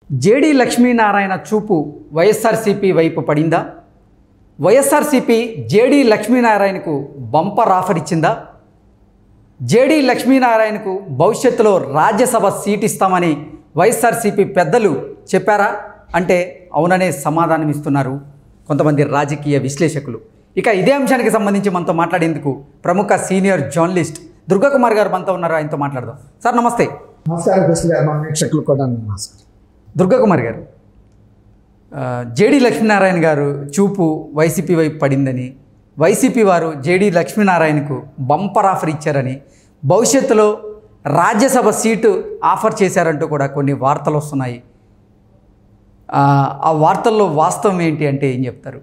JD Lakshminarayana చూపు వైఎస్ఆర్సీపీ వైపు పడిందా వైఎస్ఆర్సీపీ జేడి లక్ష్మీనారాయణకు బంపర్ ఆఫర్ ఇచ్చిందా జేడి లక్ష్మీనారాయణకు భవిష్యత్తులో రాజ్యసభ సీట్ ఇస్తామని వైఎస్ఆర్సీపీ పెద్దలు చెప్పారా అంటే అవుననే సమాధానం ఇస్తున్నారు కొంతమంది రాజకీయ విశ్లేషకులు ఇక ఇదే అంశానికి సంబంధించి మనతో మాట్లాడేందుకు ప్రముఖ సీనియర్ జర్నలిస్ట్ దుర్గాకుమార్ గారు మనతో ఉన్నారు ఆయనతో మాట్లాడదాం సార్ నమస్తే నమస్కారం కృష్ణ గారు మన వీక్షకులు కూడా నమస్కారం దుర్గాకుమార్ గారు ఆ, జేడి లక్ష్మీనారాయణ గారు చూపు వైసీపీ వైపు పడిందని వైసీపీ వారు జేడి లక్ష్మీనారాయణకు బంపర్ ఆఫర్ ఇచ్చారని భవిష్యత్తులో రాజ్యసభ సీటు ఆఫర్ చేశారంటూ కూడా కొన్ని వార్తలు వస్తున్నాయి ఆ, ఆ వార్తల్లో వాస్తవం ఏంటి అంటే ఏం చెప్తారు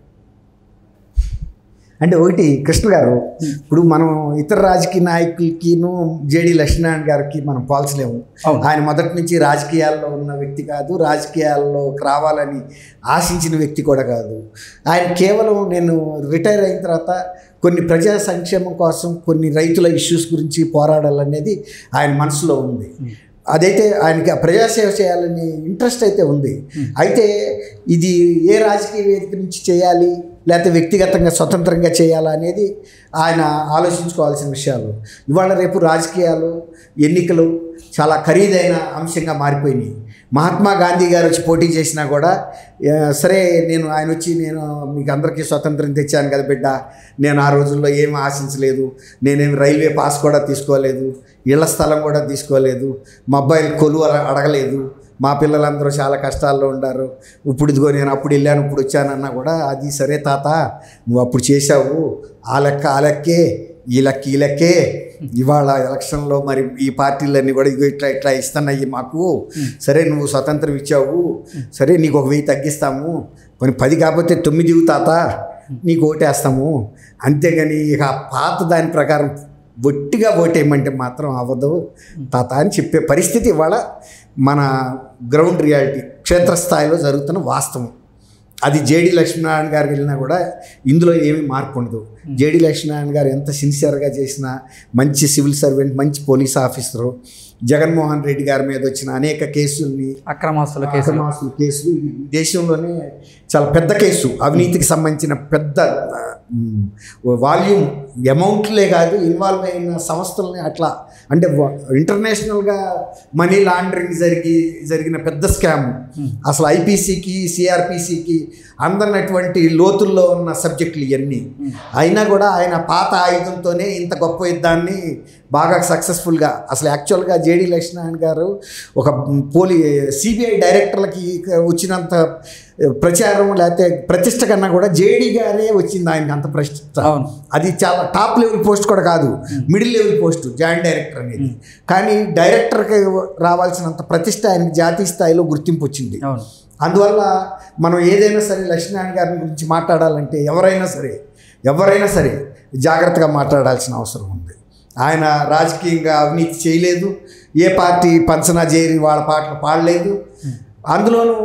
అంటే ఒకటి కృష్ణ గారు ఇప్పుడు మనం ఇతర రాజకీయ నాయకులకిను జేడి లక్ష్మీనారాయణ గారికి మనం పోల్చలేము అవును. ఆయన మొదటి నుంచి రాజకీయాల్లో ఉన్న వ్యక్తి కాదు రాజకీయాల్లో రావాలని ఆశించిన వ్యక్తి కూడా కాదు ఆయన కేవలం నేను రిటైర్ అయిన తర్వాత కొన్ని ప్రజా సంక్షేమం కోసం కొన్ని రైతుల ఇష్యూస్ గురించి పోరాడాలనేది ఆయన మనసులో ఉంది అదైతే ఆయనకి ఆ ప్రజాసేవ చేయాలని ఇంట్రెస్ట్ అయితే ఉంది అయితే ఇది ఏ రాజకీయ వేదిక నుంచి చేయాలి లేకపోతే వ్యక్తిగతంగా స్వతంత్రంగా చేయాలా అనేది ఆయన ఆలోచించుకోవాల్సిన విషయాలు ఇవాళ రేపు రాజకీయాలు ఎన్నికలు చాలా ఖరీదైన అంశంగా మారిపోయినాయి మహాత్మా గాంధీ గారు వచ్చి పోటీ చేసినా కూడా ఆ, సరే నేను ఆయన వచ్చి నేను మీకు అందరికీ స్వతంత్రం తెచ్చాను కదా బిడ్డ నేను ఆ రోజుల్లో ఏమి ఆశించలేదు నేనేమి రైల్వే పాస్ కూడా తీసుకోలేదు ఇళ్ల స్థలం కూడా తీసుకోలేదు మా అబ్బాయిలు కొలువు అడ- అడగలేదు మా పిల్లలందరూ చాలా కష్టాల్లో ఉండారు ఇప్పుడు ఇదిగో నేను అప్పుడు వెళ్ళాను ఇప్పుడు వచ్చానన్నా కూడా అది సరే తాత నువ్వు అప్పుడు చేశావు ఆ లెక్క ఆ లెక్కే ఈ లెక్క ఈ లెక్కే ఇవాళ ఎలక్షన్లో మరి ఈ పార్టీలన్నీ కూడా ఇగో ఇట్లా ఇట్లా ఇస్తున్నాయి మాకు సరే నువ్వు స్వతంత్రం ఇచ్చావు సరే నీకు ఒక వెయ్యి తగ్గిస్తాము కొన్ని పది కాకపోతే తొమ్మిది ఇవ్వు తాత నీకు ఓటేస్తాము అంతేగాని ఇక ఆ పాత దాని ప్రకారం ఒట్టిగా ఓటేయమంటే మాత్రం అవ్వదు తాత అని చెప్పే పరిస్థితి ఇవాళ మన గ్రౌండ్ రియాలిటీ క్షేత్రస్థాయిలో జరుగుతున్న వాస్తవం అది జేడి లక్ష్మీనారాయణ గారికి వెళ్ళినా కూడా ఇందులో ఏమీ మార్పు ఉండదు జేడి లక్ష్మీనారాయణ గారు ఎంత సిన్సియర్గా చేసినా మంచి సివిల్ సర్వెంట్ మంచి పోలీస్ ఆఫీసరు జగన్మోహన్ రెడ్డి గారి మీద వచ్చిన అనేక కేసుల్ని అక్రమాస్తుల కేసు అక్రమాస్తుల కేసు ఈ దేశంలోనే చాలా పెద్ద కేసు అవినీతికి సంబంధించిన పెద్ద మ్, వాల్యూమ్ అమౌంట్లే కాదు ఇన్వాల్వ్ అయిన సంస్థలని అట్లా అంటే వ- ఇంటర్నేషనల్గా మనీ లాండరింగ్ జరిగి జరిగిన పెద్ద స్కామ్ అసలు ఐపీసీకి సిఆర్పిసికి అందనటువంటి లోతుల్లో ఉన్న సబ్జెక్టులు ఇవన్నీ అయినా కూడా ఆయన పాత ఆయుధంతోనే ఇంత గొప్ప యుద్ధాన్ని బాగా సక్సెస్ఫుల్గా అసలు యాక్చువల్గా జేడి లక్ష్మీనారాయణ గారు ఒక పోలీ సిబిఐ డైరెక్టర్లకి వచ్చినంత ప్రచారం లేకపోతే ప్రతిష్ట కన్నా కూడా జేడీగానే వచ్చింది ఆయనకి అంత ప్రతిష్ట అవును అది చాలా టాప్ లెవెల్ పోస్ట్ కూడా కాదు middle level post joint director అనేది కానీ డైరెక్టర్కి రావాల్సినంత ప్రతిష్ట ఆయనకి జాతీయ స్థాయిలో గుర్తింపు వచ్చింది అవును అందువల్ల మనం ఏదైనా సరే లక్ష్మీనారాయణ గారి గురించి మాట్లాడాలంటే ఎవరైనా సరే ఎవరైనా సరే జాగ్రత్తగా మాట్లాడాల్సిన అవసరం ఉంది ఆయన రాజకీయంగా అవినీతి చేయలేదు ఏ పార్టీ పంచనా చేరి వాళ్ళ పాటలు పాడలేదు అందులోనూ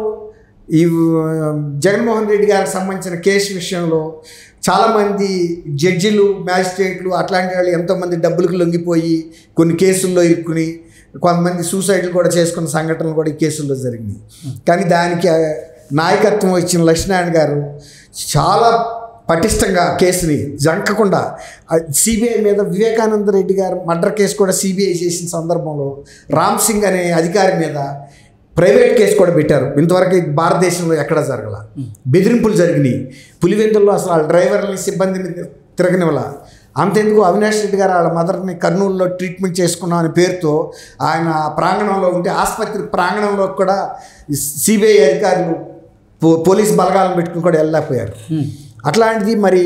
ఈ ఆ, జగన్మోహన్ రెడ్డి గారికి సంబంధించిన కేసు విషయంలో చాలామంది జడ్జిలు మ్యాజిస్ట్రేట్లు అట్లాంటి వాళ్ళు ఎంతోమంది డబ్బులకు లొంగిపోయి కొన్ని కేసుల్లో ఇరుక్కుని కొంతమంది సూసైడ్లు కూడా చేసుకున్న సంఘటనలు కూడా ఈ కేసుల్లో జరిగినాయి కానీ దానికి ఆ, నాయకత్వం ఇచ్చిన లక్ష్మీనారాయణ గారు చాలా పటిష్టంగా కేసుని జంకకుండా సిబిఐ మీద వివేకానంద రెడ్డి గారు మర్డర్ కేసు కూడా సిబిఐ చేసిన సందర్భంలో రామ్ సింగ్ అనే అధికారి మీద ప్రైవేట్ కేసు కూడా పెట్టారు ఇంతవరకు ఇది భారతదేశంలో ఎక్కడా జరగల బెదిరింపులు జరిగినాయి పులివెందుల్లో అసలు వాళ్ళ డ్రైవర్ని సిబ్బందిని తిరగనివ్వాల అంతెందుకు అవినాష్ రెడ్డి గారు వాళ్ళ మదర్ని కర్నూలులో ట్రీట్మెంట్ చేసుకున్నాం అనే పేరుతో ఆయన ఆ ప్రాంగణంలో ఉంటే ఆసుపత్రి ప్రాంగణంలో కూడా సిబిఐ అధికారులు పో పోలీస్ బలగాలను పెట్టుకుని కూడా వెళ్ళలేకపోయారు అట్లాంటిది మరి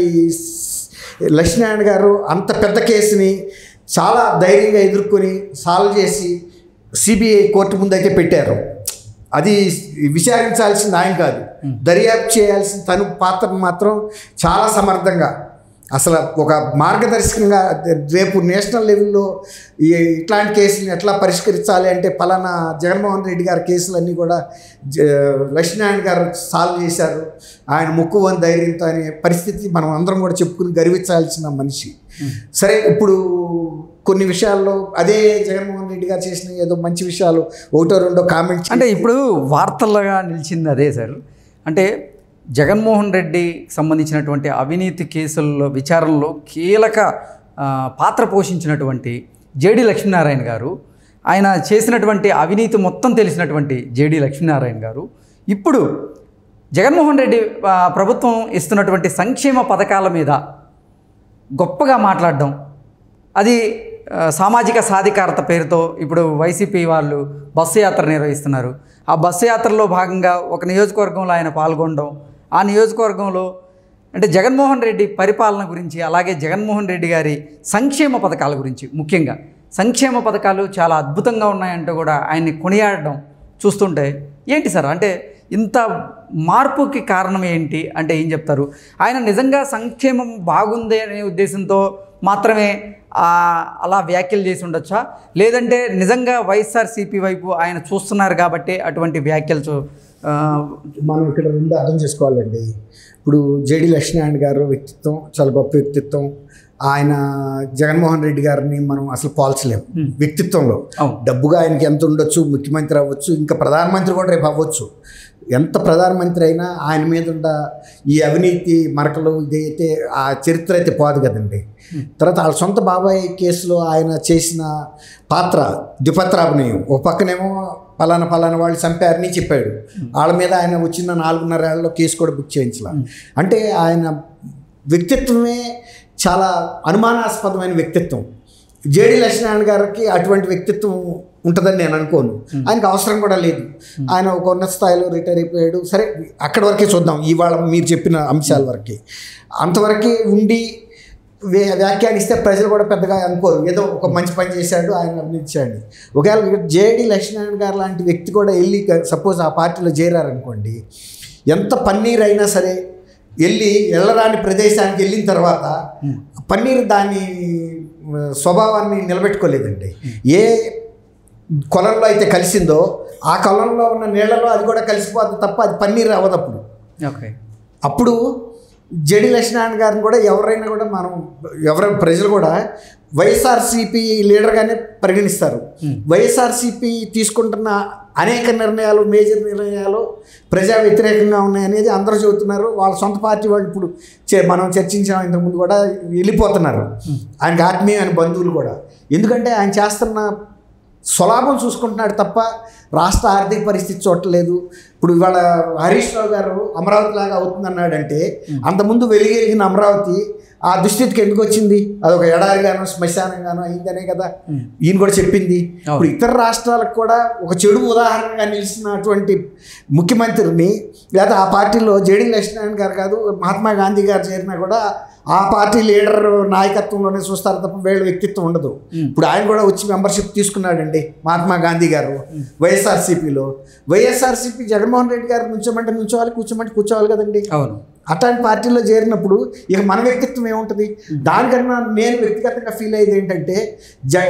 లక్ష్మీనారాయణ గారు అంత పెద్ద కేసుని చాలా ధైర్యంగా ఎదుర్కొని సాల్వ్ చేసి సిబిఐ కోర్టు ముందు అయితే పెట్టారు అది విచారించాల్సింది ఆయన కాదు దర్యాప్తు చేయాల్సిన తను పాత్ర మాత్రం చాలా సమర్థంగా అసలు ఒక మార్గదర్శకంగా రేపు నేషనల్ లెవెల్లో ఈ ఇట్లాంటి కేసుని ఎట్లా పరిష్కరించాలి అంటే పలానా జగన్మోహన్ రెడ్డి గారి కేసులన్నీ కూడా జ- లక్ష్మీనారాయణ గారు సాల్వ్ చేశారు ఆయన ముక్కు వన్ ధైర్యంతో అనే పరిస్థితి మనం అందరం కూడా చెప్పుకుని గర్వించాల్సిన మనిషి సరే ఇప్పుడు కొన్ని విషయాల్లో అదే జగన్మోహన్ రెడ్డి గారు చేసిన ఏదో మంచి విషయాలు ఒకటో రెండో కామెంట్ అంటే ఇప్పుడు వార్తలుగా నిలిచింది అదే సార్ అంటే జగన్మోహన్ రెడ్డికి సంబంధించినటువంటి అవినీతి కేసుల్లో విచారణలో కీలక ఆ, పాత్ర పోషించినటువంటి జేడి లక్ష్మీనారాయణ గారు ఆయన చేసినటువంటి అవినీతి మొత్తం తెలిసినటువంటి జేడి లక్ష్మీనారాయణ గారు ఇప్పుడు జగన్మోహన్ రెడ్డి ఆ, ప్రభుత్వం ఇస్తున్నటువంటి సంక్షేమ పథకాల మీద గొప్పగా మాట్లాడడం అది ఆ, సామాజిక సాధికారత పేరుతో ఇప్పుడు వైసీపీ వాళ్ళు బస్సు యాత్ర నిర్వహిస్తున్నారు ఆ బస్సు యాత్రలో భాగంగా ఒక నియోజకవర్గంలో ఆయన పాల్గొనడం ఆ నియోజకవర్గంలో అంటే జగన్మోహన్ రెడ్డి పరిపాలన గురించి అలాగే జగన్మోహన్ రెడ్డి గారి సంక్షేమ పథకాల గురించి ముఖ్యంగా సంక్షేమ పథకాలు చాలా అద్భుతంగా ఉన్నాయంటూ కూడా ఆయన్ని కొనియాడడం చూస్తుంటే ఏంటి సార్ అంటే ఇంత మార్పుకి కారణం ఏంటి అంటే ఏం చెప్తారు ఆయన నిజంగా సంక్షేమం బాగుంది అనే ఉద్దేశంతో మాత్రమే ఆ, అలా వ్యాఖ్యలు చేసి ఉండొచ్చా లేదంటే నిజంగా వైఎస్ఆర్సీపీ వైపు ఆయన చూస్తున్నారు కాబట్టి అటువంటి వ్యాఖ్యలు చూ- ఆ, మనం ఇక్కడ రెండు అర్థం చేసుకోవాలండి ఇప్పుడు జేడి లక్ష్మీనారాయణ గారు వ్యక్తిత్వం చాలా గొప్ప వ్యక్తిత్వం ఆయన జగన్మోహన్ రెడ్డి గారిని మనం అసలు పోల్చలేము వ్యక్తిత్వంలో అవును డబ్బుగా ఆయనకి ఎంత ఉండొచ్చు ముఖ్యమంత్రి అవ్వచ్చు ఇంకా ప్రధానమంత్రి కూడా రేపు అవ్వచ్చు ఎంత ప్రధానమంత్రి అయినా ఆయన మీద ఉన్న ఈ అవినీతి మరకలు ఇదైతే ఆ చరిత్ర అయితే పోదు కదండి తర్వాత వాళ్ళ సొంత బాబాయ్ కేసులో ఆయన చేసిన పాత్ర ద్విపత్రాభినయం ఒక పక్కనేమో పలానా పలానా వాళ్ళు చంపారని చెప్పాడు వాళ్ళ మీద ఆయన వచ్చిన నాలుగున్నర ఏళ్ళలో కేసు కూడా బుక్ చేయించాల అంటే ఆయన వ్యక్తిత్వమే చాలా అనుమానాస్పదమైన వ్యక్తిత్వం జేడి లక్ష్మీనారాయణ గారికి అటువంటి వ్యక్తిత్వం ఉంటుందని నేను అనుకోను ఆయనకు అవసరం కూడా లేదు ఆయన ఒక ఉన్నత స్థాయిలో రిటైర్ అయిపోయాడు సరే అక్కడి వరకే చూద్దాం ఇవాళ మీరు చెప్పిన అంశాల వరకే అంతవరకే ఉండి వ్య- వ్యాఖ్యానిస్తే ప్రజలు కూడా పెద్దగా అనుకోరు ఏదో ఒక మంచి పని చేశాడు ఆయన అభినందించాడు ఒకవేళ జేడి లక్ష్మీనారాయణ గారు లాంటి వ్యక్తి కూడా వెళ్ళి సపోజ్ ఆ పార్టీలో చేరారనుకోండి ఎంత పన్నీర్ అయినా సరే వెళ్ళి వెళ్ళరాని ప్రదేశానికి వెళ్ళిన తర్వాత పన్నీర్ దాని ఆ, స్వభావాన్ని నిలబెట్టుకోలేదండి ఏ కొలంలో అయితే కలిసిందో ఆ కొలంలో ఉన్న నీళ్ళలో అది కూడా కలిసిపోతుంది తప్ప అది పన్నీర్ అవ్వదప్పుడు ఓకే అప్పుడు జడి లక్ష్మీనారాయణ గారిని కూడా ఎవరైనా కూడా మనం ఎవరైనా ప్రజలు కూడా వైఎస్ఆర్సీపీ లీడర్గానే పరిగణిస్తారు వైఎస్ఆర్సీపీ తీసుకుంటున్న అనేక నిర్ణయాలు మేజర్ నిర్ణయాలు ప్రజా వ్యతిరేకంగా ఉన్నాయనేది అందరూ చెబుతున్నారు వాళ్ళ సొంత పార్టీ వాళ్ళు ఇప్పుడు చే- మనం చర్చించాం ఇంతకుముందు కూడా వెళ్ళిపోతున్నారు ఆయనకి ఆత్మీయమైన బంధువులు కూడా ఎందుకంటే ఆయన చేస్తున్న స్వలాభం చూసుకుంటున్నాడు తప్ప రాష్ట్ర ఆర్థిక పరిస్థితి చూడలేదు ఇప్పుడు ఇవాళ హరీష్ రావు గారు అమరావతి లాగా అవుతుందన్నాడంటే అంతకుముందు వెలిగెలిగిన అమరావతి ఆ దుస్థితికి ఎందుకు వచ్చింది అదొక ఎడారిగానో శ్మశానంగానో అయిందనే కదా ఈయన కూడా చెప్పింది ఇప్పుడు ఇతర రాష్ట్రాలకు కూడా ఒక చెడు ఉదాహరణగా నిలిచినటువంటి ముఖ్యమంత్రిని లేదా ఆ పార్టీలో జేడీ లక్ష్మీనారాయణ గారు కాదు మహాత్మా గాంధీ గారు చేరినా కూడా ఆ పార్టీ లీడర్ నాయకత్వంలోనే చూస్తారు తప్ప వీళ్ళ వ్యక్తిత్వం ఉండదు ఇప్పుడు ఆయన కూడా వచ్చి మెంబర్షిప్ తీసుకున్నాడండి మహాత్మా గాంధీ గారు వైఎస్ఆర్సీపీలో వైఎస్ఆర్సీపీ జగన్మోహన్ రెడ్డి గారు నుంచోమంటే నుంచోవాలి కూర్చోమంటే కూర్చోవాలి కదండి అవును అట్లాంటి పార్టీలో చేరినప్పుడు ఇక మన వ్యక్తిత్వం ఏముంటుంది దానికన్నా నేను వ్యక్తిగతంగా ఫీల్ అయ్యేది ఏంటంటే జ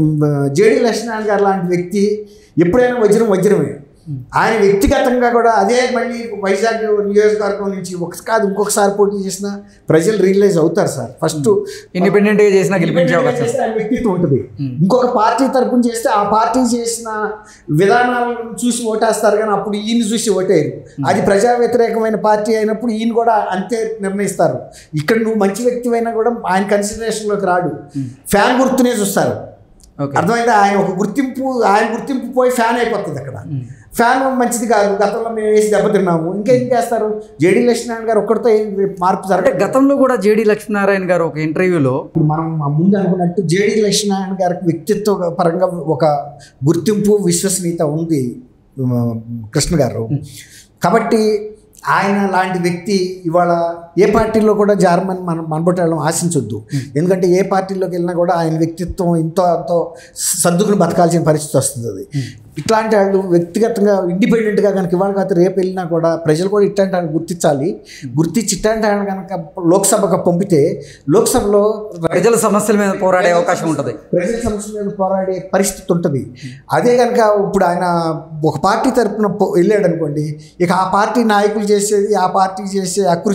జేడి లక్ష్మీనారాయణ గారు లాంటి వ్యక్తి ఎప్పుడైనా వజ్రం వజ్రమే ఆయన వ్యక్తిగతంగా కూడా అదే మళ్ళీ వైజాగ్ నియోజకవర్గం నుంచి ఒక కాదు ఇంకొకసారి పోటీ చేసిన ప్రజలు రియలైజ్ అవుతారు సార్ ఫస్ట్ ఇండిపెండెంట్గా చేసినా గెలిపించే అవకాశం చేస్తే ఆయన వ్యక్తిత్వం ఉంటుంది ఇంకొక పార్టీ తరపున చేస్తే ఆ పార్టీ చేసిన విధానాలను చూసి ఓటేస్తారు కానీ అప్పుడు ఈయన చూసి ఓటేయరు అది ప్రజా వ్యతిరేకమైన పార్టీ అయినప్పుడు ఈయన కూడా అంతే నిర్ణయిస్తారు ఇక్కడ నువ్వు మంచి వ్యక్తి అయినా కూడా ఆయన కన్సిడరేషన్లోకి రాడు ఫ్యాన్ గుర్తునే చూస్తారు ఓకే అర్థమైందా ఆయన ఒక గుర్తింపు ఆయన గుర్తింపు పోయి ఫ్యాన్ అయిపోతుంది అక్కడ ఫ్యాన్ మంచిది కాదు గతంలో మేము వేసి దెబ్బతిన్నాము ఇంకేం చేస్తారు జేడీ లక్ష్మీనారాయణ గారు ఒక్కడితో ఏం మార్పు అంటే జరగదు గతంలో కూడా జేడి లక్ష్మీనారాయణ గారు ఒక ఇంటర్వ్యూలో ఇప్పుడు మనం ఆ ముందు అనుకున్నట్టు జేడీ లక్ష్మీనారాయణ గారికి వ్యక్తిత్వ పరంగా ఒక గుర్తింపు విశ్వసనీయత ఉంది ఉమ్, కృష్ణ గారు కాబట్టి ఆయన లాంటి వ్యక్తి ఇవాళ ఏ పార్టీలో కూడా జారమని మనం మనబొట్టాలని ఆశించొద్దు ఎందుకంటే ఏ పార్టీలోకి వెళ్ళినా కూడా ఆయన వ్యక్తిత్వం ఇంతో అంతో సర్దుకుని బతకాల్సిన పరిస్థితి వస్తుంది అది ఇట్లాంటి వాళ్ళు వ్యక్తిగతంగా ఇండిపెండెంట్గా కనుక ఇవాళ కాదు రేపు వెళ్ళినా కూడా ప్రజలు కూడా ఇట్లాంటి వాళ్ళు గుర్తించాలి గుర్తించి ఇట్లాంటి వాళ్ళు కనుక లోక్సభకు పంపితే లోక్సభలో ప్రజల సమస్యల మీద పోరాడే అవకాశం ఉంటుంది ప్రజల సమస్యల మీద పోరాడే పరిస్థితి ఉంటుంది అదే కనుక ఇప్పుడు ఆయన ఒక పార్టీ తరపున పో- వెళ్ళాడు అనుకోండి ఇక ఆ పార్టీ నాయకులు చేసేది ఆ పార్టీ చేసే అకృత్యాలన్నీ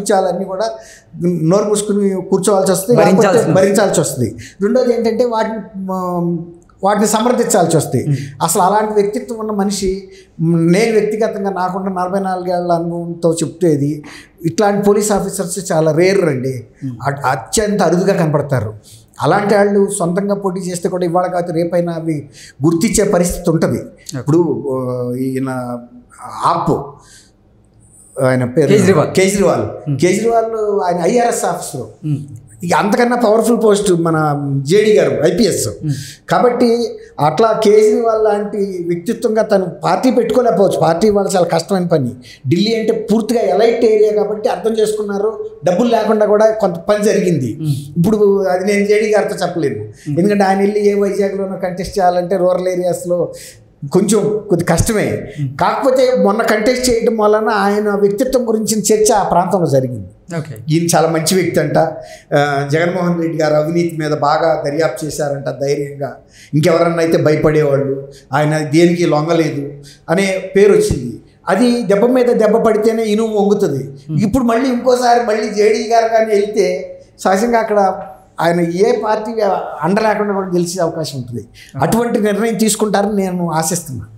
కూడా నోరు మూసుకుని కూర్చోవాల్సి వస్తుంది భరించాల్సి లేకపోతే భరించాల్సి వస్తుంది రెండోది ఏంటంటే వాటిని ఆ, వాటిని సమర్థించాల్సి వస్తుంది అసలు అలాంటి వ్యక్తిత్వం ఉన్న మనిషి మ్, నేను వ్యక్తిగతంగా నాకున్న నలభై నాలుగేళ్ల అనుభవంతో చెప్తేది ఇట్లాంటి పోలీస్ ఆఫీసర్స్ చాలా రేర్ అండి అ- అత్యంత అరుదుగా కనపడతారు అలాంటి వాళ్ళు సొంతంగా పోటీ చేస్తే కూడా ఇవాళ కాదు రేపైనా అవి గుర్తించే పరిస్థితి ఉంటుంది ఇప్పుడు ఆ, ఈయన ఆప్ ఆయన పేరు కేజ్రీవాల్. కేజ్రీవాల్ కేజ్రీవాల్ ఆయన ఐఆర్ఎస్ ఆఫీసర్ ఉమ్. ఇక అంతకన్నా పవర్ఫుల్ పోస్ట్ మన జేడీ గారు ఐపీఎస్ కాబట్టి అట్లా కేజ్రీవాల్ లాంటి వ్యక్తిత్వంగా తను పార్టీ పెట్టుకోలేకపోవచ్చు పార్టీ వాళ్ళు చాలా కష్టమైన పని ఢిల్లీ అంటే పూర్తిగా ఎలైట్ ఏరియా కాబట్టి అర్థం చేసుకున్నారు డబ్బులు లేకుండా కూడా కొంత పని జరిగింది ఇప్పుడు అది నేను జేడీ గారితో చెప్పలేను ఎందుకంటే ఆయన వెళ్ళి ఏ వైజాగ్లోనో కంటెస్ట్ చేయాలంటే రూరల్ ఏరియాస్లో కొంచెం కొద్ది కష్టమే కాకపోతే మొన్న కంటెస్ట్ చేయడం వలన ఆయన వ్యక్తిత్వం గురించిన చర్చ ఆ ప్రాంతంలో జరిగింది ఓకే ఈయన చాలా మంచి వ్యక్తి అంట ఆ, జగన్మోహన్ రెడ్డి గారు అవినీతి మీద బాగా దర్యాప్తు చేశారంట ధైర్యంగా ఇంకెవరన్నా అయితే భయపడేవాళ్ళు ఆయన దేనికి లొంగలేదు అనే పేరు వచ్చింది అది దెబ్బ మీద దెబ్బ పడితేనే ఇనుము వంగుతుంది ఇప్పుడు మళ్ళీ ఇంకోసారి మళ్ళీ జేడీ గారు కానీ వెళ్తే సహజంగా అక్కడ ఆయన ఏ పార్టీ అండ లేకుండా కూడా గెలిచే అవకాశం ఉంటుంది అటువంటి నిర్ణయం తీసుకుంటారని నేను ఆశిస్తున్నాను